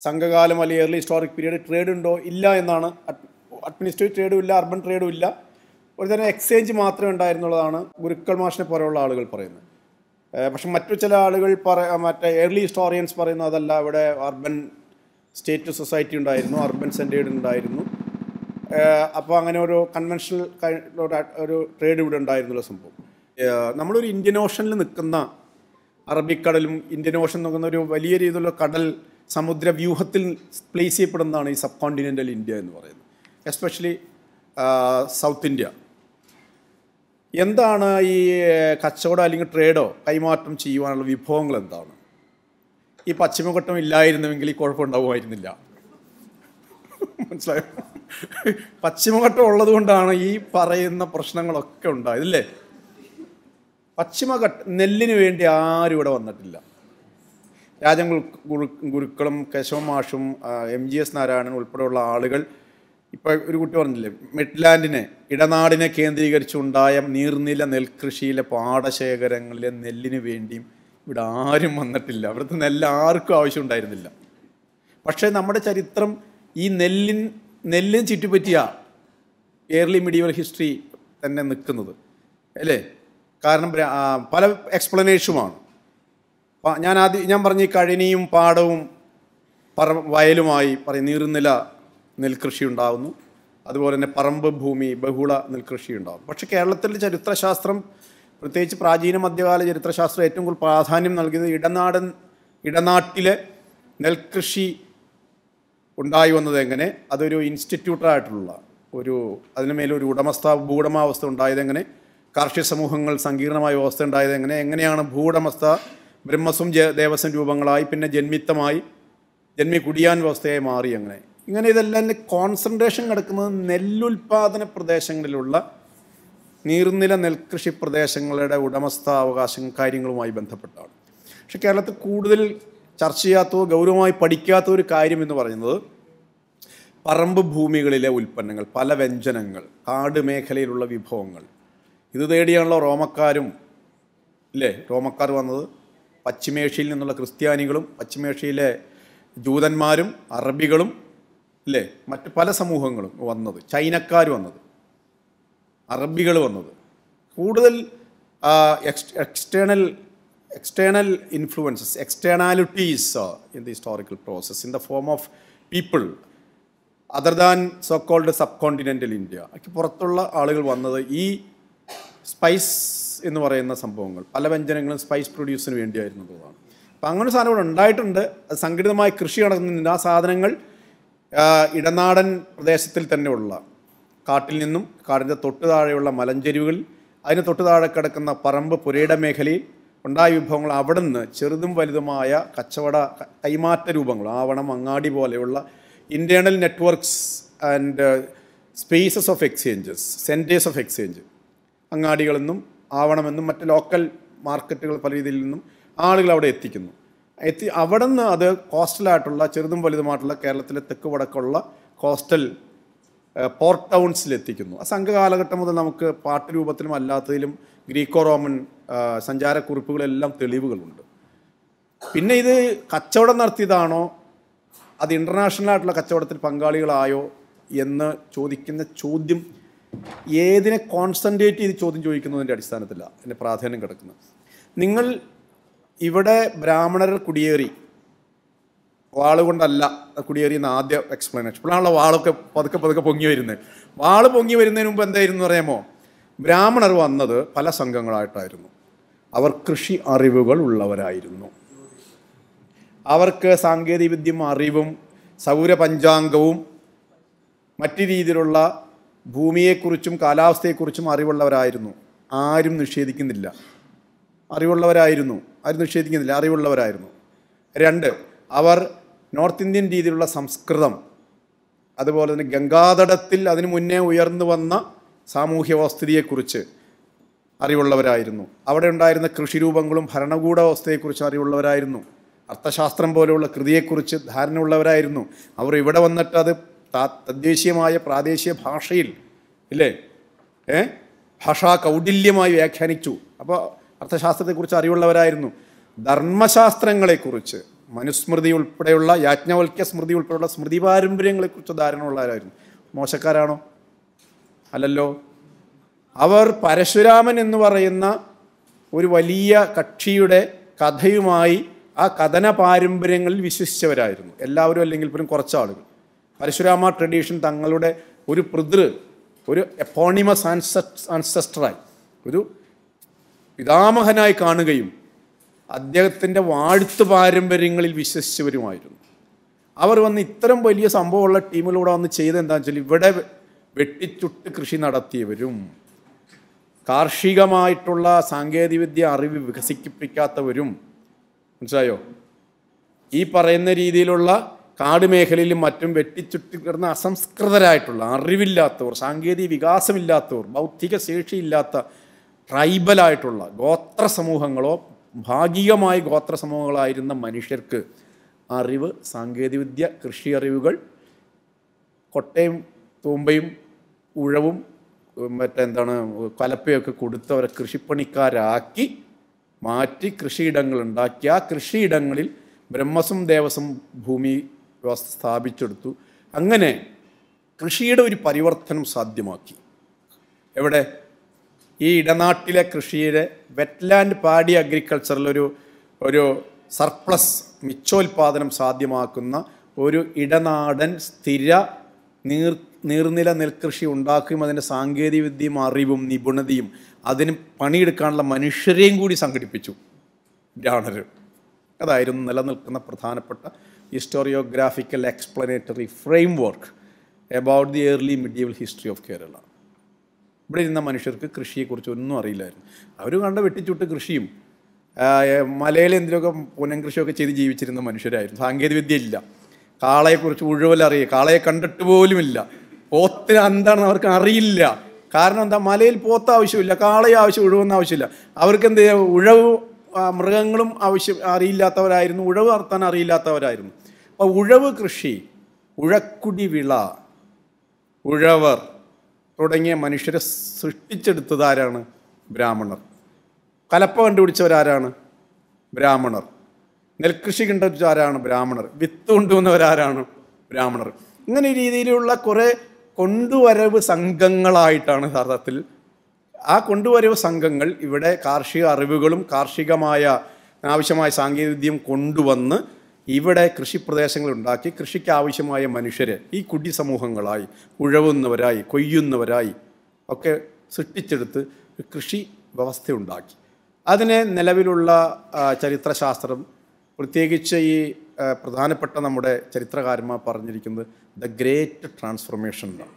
സംഘകാലം അല്ലെങ്കിൽ early historic period trade ഉണ്ടോ ഇല്ല എന്നാണ് അഡ്മിനിസ്ട്രേറ്റീവ് ട്രേഡും ഇല്ല അർബൻ ട്രേഡും ഇല്ല ഒരു തരം എക്സ്ചേഞ്ച് മാത്രമേ ഉണ്ടായിരുന്നുള്ളതാണ് ഗുരുക്കൾ മാഷിനെ പോലെയുള്ള ആളുകൾ പറയുന്നത് ഏഹ് പക്ഷെ മറ്റു ചില ആളുകൾ പറ മറ്റേ ഏർലി ഹിസ്റ്റോറിയൻസ് പറയുന്നത് അതല്ല ഇവിടെ അർബൻ സ്റ്റേറ്റ് സൊസൈറ്റി ഉണ്ടായിരുന്നു അർബൻ സെൻറ്റേഡ് ഉണ്ടായിരുന്നു അപ്പോൾ അങ്ങനെ ഒരു കൺവെൻഷണൽ ഒരു ട്രേഡ് ഇവിടെ ഉണ്ടായിരുന്നുള്ള സംഭവം ഏഹ് നമ്മളൊരു ഇന്ത്യൻ ഓഷനിൽ നിൽക്കുന്ന അറബിക്കടലും ഇന്ത്യൻ ഓഷൻ നോക്കുന്ന ഒരു വലിയ രീതിയിലുള്ള കടൽ സമുദ്ര വ്യൂഹത്തിൽ പ്ലേസ് ചെയ്യപ്പെടുന്നതാണ് ഈ സബ് കോണ്ടിനെൻ്റൽ ഇന്ത്യ എന്ന് പറയുന്നത് എസ്പെഷ്യലി സൗത്ത് ഇന്ത്യ എന്താണ് ഈ കച്ചവടം അല്ലെങ്കിൽ ട്രേഡോ കൈമാറ്റം ചെയ്യുവാനുള്ള വിഭവങ്ങൾ എന്താണ് ഈ പശ്ചിമഘട്ടം ഇല്ലായിരുന്നുവെങ്കിൽ ഈ കുഴപ്പമുണ്ടാവുമായിരുന്നില്ല മനസ്സിലായോ പശ്ചിമഘട്ടം ഉള്ളത് കൊണ്ടാണ് ഈ പറയുന്ന പ്രശ്നങ്ങളൊക്കെ ഉണ്ടായത് അല്ലേ പശ്ചിമഘട്ട നെല്ലിന് വേണ്ടി ആരും ഇവിടെ വന്നിട്ടില്ല രാജൻ ഗുരു ഗുരു- ഗുരുക്കളും കേശവ മാഷും ആ, എം ജി എസ് നാരായണൻ ഉൾപ്പെടെയുള്ള ആളുകൾ ഇപ്പോൾ ഒരു കുട്ടി പറഞ്ഞില്ലേ മിഡ്ലാൻഡിനെ ഇടനാടിനെ കേന്ദ്രീകരിച്ചുണ്ടായ നീർനില നെൽകൃഷിയിലെ പാടശേഖരങ്ങളിലെ നെല്ലിന് വേണ്ടിയും ഇവിടെ ആരും വന്നിട്ടില്ല അവിടുത്തെ നെല്ല് ആർക്കും ആവശ്യമുണ്ടായിരുന്നില്ല പക്ഷേ നമ്മുടെ ചരിത്രം ഈ നെല്ലിൻ നെല്ലിന് ചുറ്റിപ്പറ്റിയ ഏർലി മിഡീവൽ ഹിസ്റ്ററി തന്നെ നിൽക്കുന്നത് അല്ലേ കാരണം ബ്ര- ആ, പല എക്സ്പ്ലനേഷനുമാണ് പ- ഞാൻ ആദ്യം ഞാൻ പറഞ്ഞ ഈ കഴനിയും പാടവും പറ വയലുമായി പറയും നീർനില നെൽകൃഷി ഉണ്ടാകുന്നു അതുപോലെ തന്നെ പറമ്പ് ഭൂമി ബഹുള നെൽകൃഷി ഉണ്ടാകും പക്ഷേ കേരളത്തിലെ ചരിത്രശാസ്ത്രം പ്രത്യേകിച്ച് പ്രാചീന മധ്യകാല ചരിത്രശാസ്ത്രം ഏറ്റവും കൂടുതൽ പ്രാധാന്യം നൽകിയത് ഇടനാടൻ ഇടനാട്ടിലെ നെൽകൃഷി ഉണ്ടായി വന്നത് എങ്ങനെ അതൊരു ഇൻസ്റ്റിറ്റ്യൂട്ടായിട്ടുള്ള ഒരു അതിന് മേലൊരു ഉടമസ്ഥ ഭൂവുടമാവസ്ഥ ഉണ്ടായത് എങ്ങനെ കാർഷിക സമൂഹങ്ങൾ സങ്കീർണമായ വ്യവസ്ഥ ഉണ്ടായത് എങ്ങനെ എങ്ങനെയാണ് ഭൂവുടമസ്ഥ ബ്രഹ്മസ്വം ജ ദേവസ്വം രൂപങ്ങളായി പിന്നെ ജന്മിത്തമായി ജന്മി കുടിയാൻ വ്യവസ്ഥയായി മാറി അങ്ങനെ ഇങ്ങനെ ഇതെല്ലാം കോൺസെൻട്രേഷൻ കിടക്കുന്നത് നെല്ലുൽപാദന പ്രദേശങ്ങളിലുള്ള നീർനില നെൽകൃഷി പ്രദേശങ്ങളുടെ ഉടമസ്ഥാവകാശം കാര്യങ്ങളുമായി ബന്ധപ്പെട്ടാണ് പക്ഷെ കേരളത്തിൽ കൂടുതൽ ചർച്ച ചെയ്യാത്തതോ ഗൗരവമായി പഠിക്കാത്ത ഒരു കാര്യം എന്ന് പറയുന്നത് പറമ്പ് ഭൂമികളിലെ ഉൽപ്പന്നങ്ങൾ പല വ്യഞ്ജനങ്ങൾ കാട് മേഖലയിലുള്ള വിഭവങ്ങൾ ഇത് തേടിയാണല്ലോ റോമക്കാരും ഇല്ലേ റോമക്കാർ വന്നത് പശ്ചിമേഷ്യയിൽ നിന്നുള്ള ക്രിസ്ത്യാനികളും പശ്ചിമേഷ്യയിലെ ജൂതന്മാരും അറബികളും ഇല്ലേ മറ്റ് പല സമൂഹങ്ങളും വന്നത് ചൈനക്കാർ വന്നത് അറബികൾ വന്നത് കൂടുതൽ external external influences externalities in the historical process in the form of people other than so called subcontinental India ഒക്കെ പുറത്തുള്ള ആളുകൾ വന്നത് ഈ സ്പൈസ് എന്ന് പറയുന്ന സംഭവങ്ങൾ പല വ്യഞ്ജനങ്ങളും സ്പൈസ് പ്രൊഡ്യൂസിന് വേണ്ടിയായിരുന്നു എന്നുള്ളതാണ് അപ്പം അങ്ങനെ ഒരു സാധനം ഇവിടെ ഉണ്ടായിട്ടുണ്ട് അത് സംഘടിതമായ കൃഷി നടക്കുന്നുണ്ട് ആ സാധനങ്ങൾ ആ, ഇടനാടൻ പ്രദേശത്തിൽ തന്നെയുള്ള കാട്ടിൽ നിന്നും കാടിൻ്റെ തൊട്ട് താഴെയുള്ള മലഞ്ചെരുവുകൾ അതിന് തൊട്ട് താഴെ കിടക്കുന്ന പറമ്പ് പുരയിട മേഖലയിൽ ഉണ്ടായ വിഭവങ്ങൾ അവിടെ നിന്ന് ചെറുതും വലുതുമായ കച്ചവട ക- കൈമാറ്റ രൂപങ്ങൾ ആവണം അങ്ങാടി പോലെയുള്ള internal networks and spaces of exchanges centres of exchange അങ്ങാടികളിൽ ആവണമെന്നും മറ്റ് ലോക്കൽ മാർക്കറ്റുകൾ പല രീതിയിൽ നിന്നും ആളുകൾ അവിടെ എത്തിക്കുന്നു എത്തി അവിടെ നിന്ന് അത് കോസ്റ്റലായിട്ടുള്ള ചെറുതും വലുതുമായിട്ടുള്ള കേരളത്തിലെ തെക്ക് വടക്കുള്ള കോസ്റ്റൽ പോർട്ട് ടൗൺസിൽ എത്തിക്കുന്നു ആ സംഘകാലഘട്ടം മുതൽ നമുക്ക് പാട്ട് രൂപത്തിലും അല്ലാത്തതിലും ഗ്രീക്കോ റോമൻ ആ, സഞ്ചാരക്കുറിപ്പുകളെല്ലാം തെളിവുകളുണ്ട് പിന്നെ ഇത് കച്ചവടം നടത്തിയതാണോ അത് ഇൻ്റർനാഷണൽ ആയിട്ടുള്ള കച്ചവടത്തിൽ പങ്കാളികളായോ എന്ന് ചോദിക്കുന്ന ചോദ്യം ഏതിനെ കോൺസെൻട്രേറ്റ് ചെയ്ത് ചോദ്യം ചോദിക്കുന്നതിൻ്റെ അടിസ്ഥാനത്തിലാണ് അതിൻ്റെ പ്രാധാന്യം കിടക്കുന്നത് നിങ്ങൾ ഇവിടെ ബ്രാഹ്മണർ കുടിയേറി വാളുകൊണ്ടല്ല കുടിയേറി എന്ന ആദ്യ എക്സ്പ്ലനേഷൻ ഇപ്പോഴാണല്ലോ വാളൊക്കെ പതുക്കെ പതുക്കെ പൊങ്ങി വരുന്നത് വാള് പൊങ്ങി വരുന്നതിന് മുമ്പ് എന്തായിരുന്നു അറിയാമോ ബ്രാഹ്മണർ വന്നത് പല സംഘങ്ങളായിട്ടായിരുന്നു അവർ കൃഷി അറിവുകൾ ഉള്ളവരായിരുന്നു അവർക്ക് സാങ്കേതികവിദ്യയും അറിവും സൗരപഞ്ചാംഗവും മറ്റു രീതിയിലുള്ള ഭൂമിയെക്കുറിച്ചും കാലാവസ്ഥയെക്കുറിച്ചും അറിവുള്ളവരായിരുന്നു ആരും നിഷേധിക്കുന്നില്ല അറിവുള്ളവരായിരുന്നു ആരും നിഷേധിക്കുന്നില്ല അറിവുള്ളവരായിരുന്നു രണ്ട് അവർ നോർത്ത് ഇന്ത്യൻ രീതിയിലുള്ള സംസ്കൃതം അതുപോലെ തന്നെ ഗംഗാതടത്തിൽ അതിനു മുന്നേ ഉയർന്നു വന്ന സാമൂഹ്യ വ്യവസ്ഥിതിയെക്കുറിച്ച് അറിവുള്ളവരായിരുന്നു അവിടെ ഉണ്ടായിരുന്ന കൃഷിരൂപങ്ങളും ഭരണകൂട വ്യവസ്ഥയെക്കുറിച്ച് അറിവുള്ളവരായിരുന്നു അർത്ഥശാസ്ത്രം പോലെയുള്ള കൃതിയെക്കുറിച്ച് ധാരണയുള്ളവരായിരുന്നു അവർ ഇവിടെ വന്നിട്ട് അത് താ- തദ്ദേശീയമായ പ്രാദേശിക ഭാഷയിൽ ഇല്ലേ ഏ ഭാഷാ കൗടില്യമായി വ്യാഖ്യാനിച്ചു അപ്പോൾ അർത്ഥശാസ്ത്രത്തെക്കുറിച്ച് അറിവുള്ളവരായിരുന്നു ധർമ്മശാസ്ത്രങ്ങളെക്കുറിച്ച് മനുസ്മൃതി ഉൾപ്പെടെയുള്ള യാജ്ഞവൽക്യ സ്മൃതി ഉൾപ്പെടെയുള്ള സ്മൃതി പാരമ്പര്യങ്ങളെക്കുറിച്ച് ധാരണയുള്ളവരായിരുന്നു മോശക്കാരാണോ അല്ലല്ലോ അവർ പരശുരാമൻ എന്ന് പറയുന്ന ഒരു വലിയ കക്ഷിയുടെ കഥയുമായി ആ കഥന പാരമ്പര്യങ്ങളിൽ വിശ്വസിച്ചവരായിരുന്നു എല്ലാവരും അല്ലെങ്കിൽ പോലും കുറച്ച് ആളുകൾ പരശുരാമ ട്രഡീഷൻ തങ്ങളുടെ ഒരു പിതൃ ഒരു എപ്പോണിമസ് ആൻസസ്റ്ററായി ഒരു പിതാമഹനായി കാണുകയും അദ്ദേഹത്തിൻ്റെ വാഴ്ത്ത് പാരമ്പര്യങ്ങളിൽ വിശ്വസിച്ചവരുമായിരുന്നു അവർ വന്ന് ഇത്തരം വലിയ സംഭവമുള്ള ടീമിലൂടെ വന്ന് ചെയ്ത് എന്താണെന്ന് വെച്ചാൽ ഇവിടെ വെട്ടിച്ചുട്ട് കൃഷി നടത്തിയവരും കാർഷികമായിട്ടുള്ള സാങ്കേതികവിദ്യ അറിവ് വികസിപ്പിക്കാത്തവരും മനസ്സിലായോ ഈ പറയുന്ന രീതിയിലുള്ള കാട് മേഖലയിലും മറ്റും വെട്ടിച്ചുട്ടി കിടന്ന അസംസ്കൃതരായിട്ടുള്ള അറിവില്ലാത്തവർ സാങ്കേതിക വികാസമില്ലാത്തവർ ബൗദ്ധിക ശേഷിയില്ലാത്ത ട്രൈബലായിട്ടുള്ള ഗോത്ര സമൂഹങ്ങളോ ഭാഗികമായി ഗോത്ര സമൂഹങ്ങളായിരുന്ന മനുഷ്യർക്ക് അറിവ് സാങ്കേതികവിദ്യ കൃഷി അറിവുകൾ കൊട്ടയും തൂമ്പയും ഉഴവും മറ്റെന്താണ് കലപ്പയൊക്കെ കൊടുത്ത് അവരെ കൃഷിപ്പണിക്കാരാക്കി മാറ്റി കൃഷിയിടങ്ങൾ ഉണ്ടാക്കി ആ കൃഷിയിടങ്ങളിൽ ബ്രഹ്മസം ദേവസം ഭൂമി വ്യവസ്ഥ സ്ഥാപിച്ചെടുത്തു അങ്ങനെ കൃഷിയുടെ ഒരു പരിവർത്തനം സാധ്യമാക്കി എവിടെ ഈ ഇടനാട്ടിലെ കൃഷിയുടെ വെറ്റ്ലാൻഡ് പാടി അഗ്രികൾച്ചറിൽ ഒരു ഒരു സർപ്ലസ് മിച്ചോൽപാദനം സാധ്യമാക്കുന്ന ഒരു ഇടനാടൻ സ്ഥിര നീർ നീർനില നെൽകൃഷി ഉണ്ടാക്കുകയും അതിൻ്റെ സാങ്കേതികവിദ്യയും അറിവും നിപുണതയും അതിന് പണിയെടുക്കാനുള്ള മനുഷ്യരെയും കൂടി സംഘടിപ്പിച്ചു ബ്രാഹ്മണർ അതായിരുന്നു നിലനിൽക്കുന്ന പ്രധാനപ്പെട്ട historiographical explanatory framework about the early medieval history of Kerala ഇവിടെ ഇരുന്ന മനുഷ്യർക്ക് കൃഷിയെക്കുറിച്ച് ഒന്നും അറിയില്ലായിരുന്നു അവർ കണ്ട വെട്ടിച്ചുട്ട് കൃഷിയും ആ, ഏ, മലയിൽ എന്തെങ്കിലുമൊക്കെ പുനം കൃഷിയൊക്കെ ചെയ്ത് ജീവിച്ചിരുന്ന മനുഷ്യരായിരുന്നു സാങ്കേതികവിദ്യ ഇല്ല കാളയെക്കുറിച്ച് ഉഴുവലറിയുക കാളയെ കണ്ടിട്ട് പോലുമില്ല പോത്തിന് എന്താണെന്ന് അവർക്ക് അറിയില്ല കാരണം എന്താ മലയിൽ പോത്ത് ആവശ്യമില്ല കാളയെ ആവശ്യം ഉഴവെന്ന് ആവശ്യമില്ല അവർക്ക് എന്ത് ചെയ്യാ, ഉഴവ് ആ, മൃഗങ്ങളും ആവശ്യം അറിയില്ലാത്തവരായിരുന്നു ഉഴവ് നടത്താൻ അറിയില്ലാത്തവരായിരുന്നു അപ്പോൾ ഉഴവ് കൃഷി ഉഴക്കുടി വിള ഉഴവർ തുടങ്ങിയ മനുഷ്യരെ സൃഷ്ടിച്ചെടുത്തത് ആരാണ് ബ്രാഹ്മണർ കലപ്പ കണ്ടുപിടിച്ചവരാരാണ് ബ്രാഹ്മണർ നെൽകൃഷി കണ്ടുപിടിച്ച ആരാണ് ബ്രാഹ്മണർ വിത്ത് കൊണ്ടുവന്നവരാരാണ് ബ്രാഹ്മണർ ഇങ്ങനെ ഈ രീതിയിലുള്ള കുറേ കൊണ്ടുവരവ് സംഘങ്ങളായിട്ടാണ് യഥാർത്ഥത്തിൽ ആ കൊണ്ടുവരവ് സംഘങ്ങൾ ഇവിടെ കാർഷിക അറിവുകളും കാർഷികമായ ആവശ്യമായ സാങ്കേതികവിദ്യയും കൊണ്ടുവന്ന് ഇവിടെ കൃഷിപ്രദേശങ്ങൾ ഉണ്ടാക്കി കൃഷിക്ക് ആവശ്യമായ മനുഷ്യരെ ഈ കുടി സമൂഹങ്ങളായി ഉഴവുന്നവരായി കൊയ്യുന്നവരായി ഒക്കെ സൃഷ്ടിച്ചെടുത്ത് ഒരു കൃഷി വ്യവസ്ഥ ഉണ്ടാക്കി അതിനെ നിലവിലുള്ള ആ, ചരിത്രശാസ്ത്രം പ്രത്യേകിച്ച് ഈ ആ, പ്രധാനപ്പെട്ട നമ്മുടെ ചരിത്രകാരന്മാർ പറഞ്ഞിരിക്കുന്നത് ദ ഗ്രേറ്റ് ട്രാൻസ്ഫോർമേഷൻ എന്നാണ്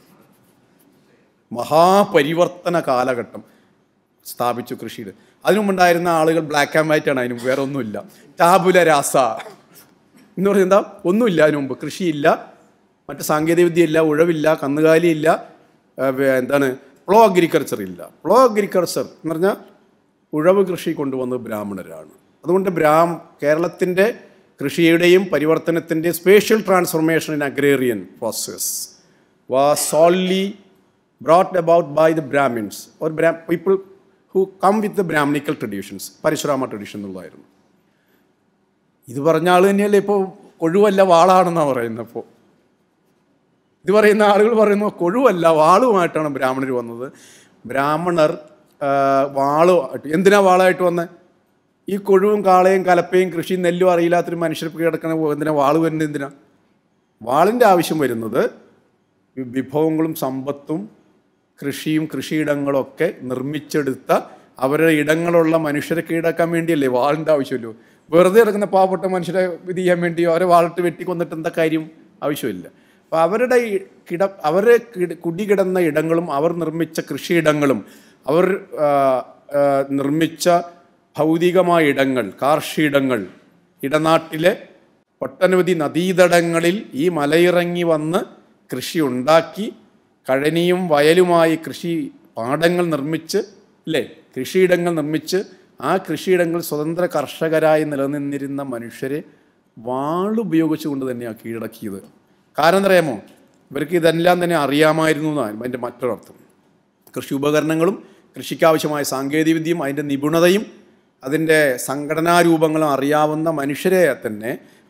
മഹാപരിവർത്തന കാലഘട്ടം സ്ഥാപിച്ചു കൃഷിയുടെ അതിനു മുമ്പുണ്ടായിരുന്ന ആളുകൾ ബ്ലാക്ക് ആൻഡ് വൈറ്റ് ആണ് അതിന് വേറെ ഒന്നുമില്ല ടാബുല രാസ എന്ന് പറയുന്നത് എന്താ ഒന്നുമില്ല അതിനു മുമ്പ് കൃഷിയില്ല മറ്റ് സാങ്കേതികവിദ്യ ഇല്ല ഉഴവില്ല കന്നുകാലിയില്ല ആ, വേ- എന്താണ് പ്ലോ അഗ്രികൾച്ചർ ഇല്ല പ്ലോ അഗ്രികൾച്ചർ എന്ന് പറഞ്ഞാൽ ഉഴവ് കൃഷി കൊണ്ടുവന്നത് ബ്രാഹ്മണരാണ് അതുകൊണ്ട് ബ്രാഹ്മ കേരളത്തിൻ്റെ കൃഷിയുടെയും പരിവർത്തനത്തിൻ്റെ spatial transformation in agrarian process was solely brought about by the Brahmins or Bra- people who come with the Brahminical traditions, Parashurama tradition എന്നുള്ളതായിരുന്നു ഇത് പറഞ്ഞ ആൾ തന്നെയല്ലേ ഇപ്പോൾ കൊഴുവല്ല വാളാണെന്നാണ് പറയുന്നത് ഇപ്പോൾ ഇത് പറയുന്ന ആളുകൾ പറയുന്നു കൊഴുവല്ല വാളുമായിട്ടാണ് ബ്രാഹ്മണർ വന്നത് ബ്രാഹ്മണർ ആ, വാളുമായിട്ട് എന്തിനാ വാളായിട്ട് വന്നത് ഈ കൊഴുവും കാളയും കലപ്പയും കൃഷിയും നെല്ലും അറിയില്ലാത്തൊരു മനുഷ്യർ കിടക്കണ എന്തിനാ വാള് വരുന്നത് എന്തിനാ വാളിൻ്റെ ആവശ്യം വരുന്നത് വി- വിഭവങ്ങളും സമ്പത്തും കൃഷിയും കൃഷിയിടങ്ങളൊക്കെ നിർമ്മിച്ചെടുത്ത അവരുടെ ഇടങ്ങളുള്ള മനുഷ്യരെ കീഴടക്കാൻ വേണ്ടിയല്ലേ വാളിൻ്റെ ആവശ്യമില്ലോ വെറുതെ കിടക്കുന്ന പാവപ്പെട്ട മനുഷ്യരെ ഇത് ചെയ്യാൻ വേണ്ടി അവരെ വാളിട്ട് വെട്ടിക്കൊന്നിട്ട് എന്താ കാര്യം ആവശ്യമില്ല അപ്പോൾ അവരുടെ ഈ കിട അവരെ കിട- കുടികിടന്ന ഇടങ്ങളും അവർ നിർമ്മിച്ച കൃഷിയിടങ്ങളും അവർ ആ, ആ, നിർമ്മിച്ച ഭൗതികമായ ഇടങ്ങൾ കാർഷിയിടങ്ങൾ ഇടനാട്ടിലെ ഒട്ടനവധി നദീതടങ്ങളിൽ ഈ മലയിറങ്ങി വന്ന് കൃഷി ഉണ്ടാക്കി കഴനിയും വയലുമായി കൃഷി പാടങ്ങൾ നിർമ്മിച്ച് അല്ലേ കൃഷിയിടങ്ങൾ നിർമ്മിച്ച് ആ കൃഷിയിടങ്ങൾ സ്വതന്ത്ര കർഷകരായി നിലനിന്നിരുന്ന മനുഷ്യരെ വാളുപയോഗിച്ചുകൊണ്ട് തന്നെയാണ് കീഴടക്കിയത് കാരണം എന്തറിയാമോ ഇവർക്ക് ഇതെല്ലാം തന്നെ അറിയാമായിരുന്നു എന്നാണ് അതിൻ്റെ മറ്റൊരർത്ഥം കൃഷി ഉപകരണങ്ങളും കൃഷിക്കാവശ്യമായ സാങ്കേതികവിദ്യയും അതിൻ്റെ നിപുണതയും അതിൻ്റെ സംഘടനാ രൂപങ്ങളും അറിയാവുന്ന മനുഷ്യരെ തന്നെ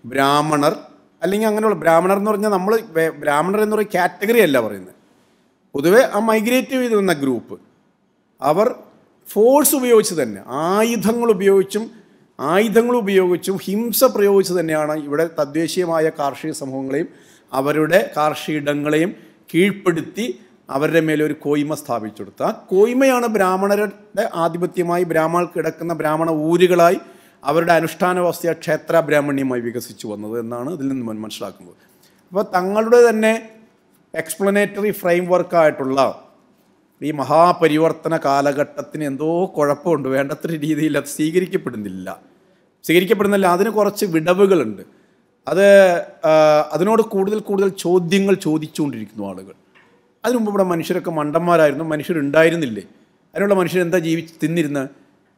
ബ്രാഹ്മണർ അല്ലെങ്കിൽ അങ്ങനെയുള്ള ബ്രാഹ്മണർ എന്ന് പറഞ്ഞാൽ നമ്മൾ ബ്രാഹ്മണർ എന്ന് പറയുന്ന കാറ്റഗറി അല്ല പറയുന്നത് പൊതുവെ ആ മൈഗ്രേറ്റ് ചെയ്ത് വന്ന ഗ്രൂപ്പ് അവർ ഫോഴ്സ് ഉപയോഗിച്ച് തന്നെ ആയുധങ്ങൾ ഉപയോഗിച്ചും ആയുധങ്ങൾ ഉപയോഗിച്ചും ഹിംസ പ്രയോഗിച്ച് തന്നെയാണ് ഇവിടെ തദ്ദേശീയമായ കാർഷിക സമൂഹങ്ങളെയും അവരുടെ കാർഷികയിടങ്ങളെയും കീഴ്പ്പെടുത്തി അവരുടെ മേലെ ഒരു കോയ്മ സ്ഥാപിച്ചെടുത്ത് ആ കോയ്മയാണ് ബ്രാഹ്മണരുടെ ആധിപത്യമായി ബ്രാഹ്മണർ കിടക്കുന്ന ബ്രാഹ്മണ ഊരുകളായി അവരുടെ അനുഷ്ഠാന വ്യവസ്ഥ ക്ഷേത്ര ബ്രാഹ്മണ്യമായി വികസിച്ചു വന്നത് എന്നാണ് ഇതിൽ നിന്ന് മൻ- മനസ്സിലാക്കുന്നത് അപ്പോൾ തങ്ങളുടെ തന്നെ എക്സ്പ്ലനേറ്ററി ഫ്രെയിം വർക്കായിട്ടുള്ള ഈ മഹാപരിവർത്തന കാലഘട്ടത്തിന് എന്തോ കുഴപ്പമുണ്ട് വേണ്ടത്ര രീതിയിൽ അത് സ്വീകരിക്കപ്പെടുന്നില്ല സ്വീകരിക്കപ്പെടുന്നില്ല അതിന് കുറച്ച് വിടവുകളുണ്ട് അത് ആ, അതിനോട് കൂടുതൽ കൂടുതൽ ചോദ്യങ്ങൾ ചോദിച്ചുകൊണ്ടിരിക്കുന്നു ആളുകൾ അതിനു മുമ്പ് ഇവിടെ മനുഷ്യരൊക്കെ മണ്ടന്മാരായിരുന്നു മനുഷ്യരുണ്ടായിരുന്നില്ലേ അതിനുള്ള മനുഷ്യർ എന്താ ജീവിച്ച് തിന്നിരുന്നത്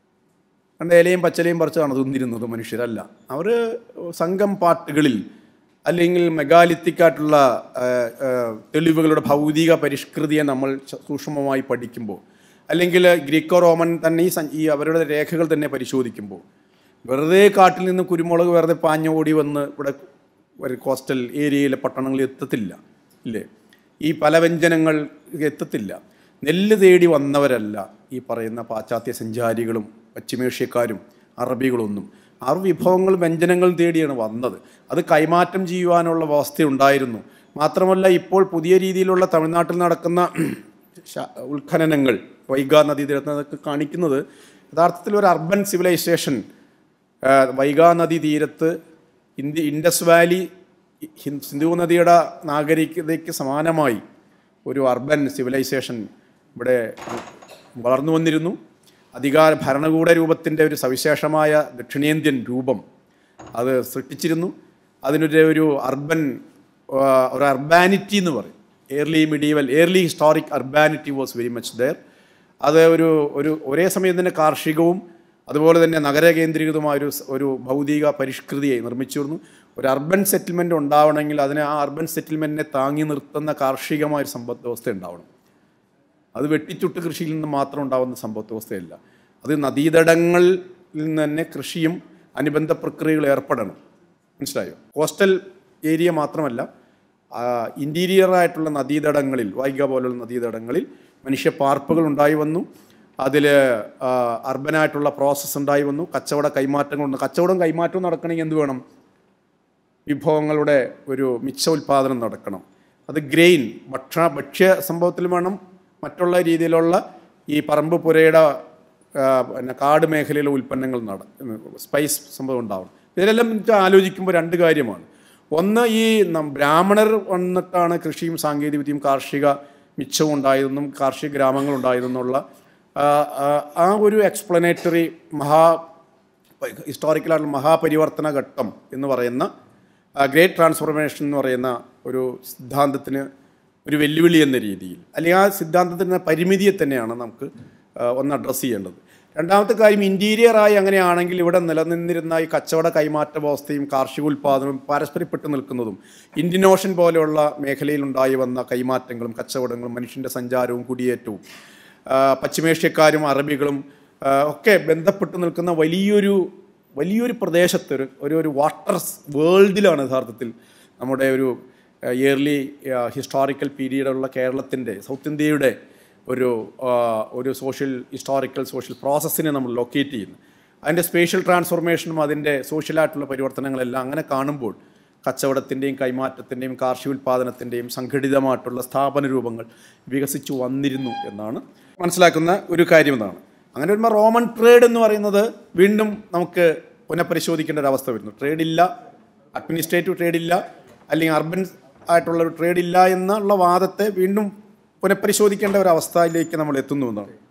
കണ്ട ഇലയും പച്ചലയും പറിച്ചാണ് തിന്നിരുന്നത് മനുഷ്യരല്ല അവർ സംഘം പാട്ടുകളിൽ അല്ലെങ്കിൽ മെഗാലിത്തിക്കായിട്ടുള്ള ആ, ആ, തെളിവുകളുടെ ഭൗതിക പരിഷ്കൃതിയെ നമ്മൾ സ- സൂക്ഷ്മമായി പഠിക്കുമ്പോൾ അല്ലെങ്കിൽ ഗ്രീക്കോ റോമൻ തന്നെ ഈ സഞ്ച- ഈ അവരുടെ രേഖകൾ തന്നെ പരിശോധിക്കുമ്പോൾ വെറുതെ കാട്ടിൽ നിന്ന് കുരുമുളക് വെറുതെ പാഞ്ഞു ഓടി വന്ന് ഇവിടെ ഒരു കോസ്റ്റൽ ഏരിയയിലെ പട്ടണങ്ങളിൽ എത്തത്തില്ല ഇല്ലേ ഈ പല വ്യഞ്ജനങ്ങൾ എത്തത്തില്ല നെല്ല് തേടി വന്നവരല്ല ഈ പറയുന്ന പാശ്ചാത്യ സഞ്ചാരികളും പശ്ചിമേഷ്യക്കാരും അറബികളൊന്നും അവർ വിഭവങ്ങൾ വ്യഞ്ജനങ്ങൾ തേടിയാണ് വന്നത് അത് കൈമാറ്റം ചെയ്യുവാനുള്ള വ്യവസ്ഥയുണ്ടായിരുന്നു മാത്രമല്ല ഇപ്പോൾ പുതിയ രീതിയിലുള്ള തമിഴ്നാട്ടിൽ നടക്കുന്ന ശ- ഉത്ഖനനങ്ങൾ വൈഗാ നദീതീരത്തൊക്കെ കാണിക്കുന്നത് യഥാർത്ഥത്തിൽ ഒരു അർബൻ സിവിലൈസേഷൻ ആ, വൈഗാ നദി തീരത്ത് ഇന്ത്യ ഇൻഡസ് വാലി ഹിൻ- സിന്ധു നദിയുടെ നാഗരികതയ്ക്ക് സമാനമായി ഒരു അർബൻ സിവിലൈസേഷൻ ഇവിടെ വളർന്നു വന്നിരുന്നു അധികാര ഭരണകൂട രൂപത്തിൻ്റെ ഒരു സവിശേഷമായ ദക്ഷിണേന്ത്യൻ രൂപം അത് സൃഷ്ടിച്ചിരുന്നു അതിനൊരു ഒരു അർബൻ ആ, ഒരു അർബാനിറ്റി എന്ന് പറയും early medieval early historic urbanity was very much there അത് ഒരു ഒരു ഒരേ സമയം തന്നെ കാർഷികവും അതുപോലെ തന്നെ നഗര കേന്ദ്രീകൃതമായ ഒരു സ- ഒരു ഭൗതിക പരിഷ്കൃതിയെ നിർമ്മിച്ചിരുന്നു ഒരു അർബൻ സെറ്റിൽമെൻ്റ് ഉണ്ടാവണമെങ്കിൽ അതിനെ ആ അർബൻ സെറ്റിൽമെൻറ്റിനെ താങ്ങി നിർത്തുന്ന കാർഷികമായ ഒരു സമ്പദ് വ്യവസ്ഥ ഉണ്ടാവണം അത് വെട്ടിച്ചുട്ട് കൃഷിയിൽ നിന്ന് മാത്രം ഉണ്ടാകുന്ന സമ്പദ് വ്യവസ്ഥയല്ല അത് നദീതടങ്ങളിൽ നിന്ന് തന്നെ കൃഷിയും അനുബന്ധ പ്രക്രിയകൾ ഏർപ്പെടണം മനസ്സിലായോ കോസ്റ്റൽ ഏരിയ മാത്രമല്ല ഇൻറ്റീരിയർ ആയിട്ടുള്ള നദീതടങ്ങളിൽ വൈഗ പോലുള്ള നദീതടങ്ങളിൽ മനുഷ്യ പാർപ്പുകൾ ഉണ്ടായി വന്നു അതിൽ അർബനായിട്ടുള്ള പ്രോസസ്സ് ഉണ്ടായി വന്നു കച്ചവട കൈമാറ്റങ്ങളുണ്ട് കച്ചവടം കൈമാറ്റം നടക്കണമെങ്കിൽ എന്ത് വേണം വിഭവങ്ങളുടെ ഒരു മിച്ച ഉൽപ്പാദനം നടക്കണം അത് ഗ്രെയിൻ ഭക്ഷണ ഭക്ഷ്യ സംഭവത്തിൽ വേണം മറ്റുള്ള രീതിയിലുള്ള ഈ പറമ്പ് പുരയുടെ ആ, പിന്നെ കാട് മേഖലയിലെ ഉൽപ്പന്നങ്ങൾ നട സ്പൈസ് സംഭവം ഉണ്ടാവണം ഇതിലെല്ലാം എനിക്ക് ആലോചിക്കുമ്പോൾ രണ്ട് കാര്യമാണ് ഒന്ന് ഈ നം- ബ്രാഹ്മണർ വന്നിട്ടാണ് കൃഷിയും സാങ്കേതികവിദ്യയും കാർഷിക മിച്ചവും ഉണ്ടായതെന്നും കാർഷിക ഗ്രാമങ്ങൾ ഉണ്ടായതെന്നുള്ള ആ, ആ, ആ ഒരു എക്സ്പ്ലനേറ്ററി മഹാ ഹിസ്റ്റോറിക്കലായിട്ടുള്ള മഹാപരിവർത്തന ഘട്ടം എന്ന് പറയുന്ന ഗ്രേറ്റ് ട്രാൻസ്ഫോർമേഷൻ എന്ന് പറയുന്ന ഒരു സിദ്ധാന്തത്തിന് ഒരു വെല്ലുവിളി എന്ന രീതിയിൽ അല്ലെങ്കിൽ ആ സിദ്ധാന്തത്തിൻ്റെ പരിമിതിയെ തന്നെയാണ് നമുക്ക് ആ, ഒന്ന് അഡ്രസ്സ് ചെയ്യേണ്ടത് രണ്ടാമത്തെ കാര്യം ഇൻറ്റീരിയറായി അങ്ങനെയാണെങ്കിൽ ഇവിടെ നിലനിന്നിരുന്ന ഈ കച്ചവട കൈമാറ്റ വ്യവസ്ഥയും കാർഷിക ഉൽപ്പാദനവും പരസ്പരപ്പെട്ട് നിൽക്കുന്നതും ഇന്ത്യൻ ഓഷൻ പോലെയുള്ള മേഖലയിൽ ഉണ്ടായി വന്ന കൈമാറ്റങ്ങളും കച്ചവടങ്ങളും മനുഷ്യൻ്റെ സഞ്ചാരവും കുടിയേറ്റവും ആ, പശ്ചിമേഷ്യക്കാരും അറബികളും ആ, ഒക്കെ ബന്ധപ്പെട്ട് നിൽക്കുന്ന വലിയൊരു വലിയൊരു പ്രദേശത്ത് ഒരു ഒരു ഒരു വാട്ടർ വേൾഡിലാണ് യഥാർത്ഥത്തിൽ നമ്മുടെ ഒരു ഇയർലി ഹിസ്റ്റോറിക്കൽ പീരീഡുള്ള കേരളത്തിൻ്റെ സൗത്ത് ഇന്ത്യയുടെ ഒരു ആ, ഒരു സോഷ്യൽ ഹിസ്റ്റോറിക്കൽ സോഷ്യൽ പ്രോസസ്സിനെ നമ്മൾ ലൊക്കേറ്റ് ചെയ്യുന്നു അതിൻ്റെ സ്പേഷ്യൽ ട്രാൻസ്ഫോർമേഷനും അതിൻ്റെ സോഷ്യലായിട്ടുള്ള പരിവർത്തനങ്ങളെല്ലാം അങ്ങനെ കാണുമ്പോൾ കച്ചവടത്തിൻ്റെയും കൈമാറ്റത്തിൻ്റെയും കാർഷികോൽപാദനത്തിൻ്റെയും സംഘടിതമായിട്ടുള്ള സ്ഥാപന രൂപങ്ങൾ വികസിച്ചു വന്നിരുന്നു എന്നാണ് മനസ്സിലാക്കുന്ന ഒരു കാര്യം എന്നാണ് അങ്ങനെ വരുമ്പോൾ റോമൻ ട്രേഡ് എന്ന് പറയുന്നത് വീണ്ടും നമുക്ക് പുനഃപരിശോധിക്കേണ്ട ഒരു അവസ്ഥ വരുന്നു ട്രേഡ് ഇല്ല അഡ്മിനിസ്ട്രേറ്റീവ് ട്രേഡ് ഇല്ല അല്ലെങ്കിൽ അർബൻ ആയിട്ടുള്ള ഒരു ട്രേഡ് ഇല്ല എന്നുള്ള വാദത്തെ വീണ്ടും പുനഃപരിശോധിക്കേണ്ട ഒരു അവസ്ഥയിലേക്ക് നമ്മൾ എത്തുന്നു എന്നാണ്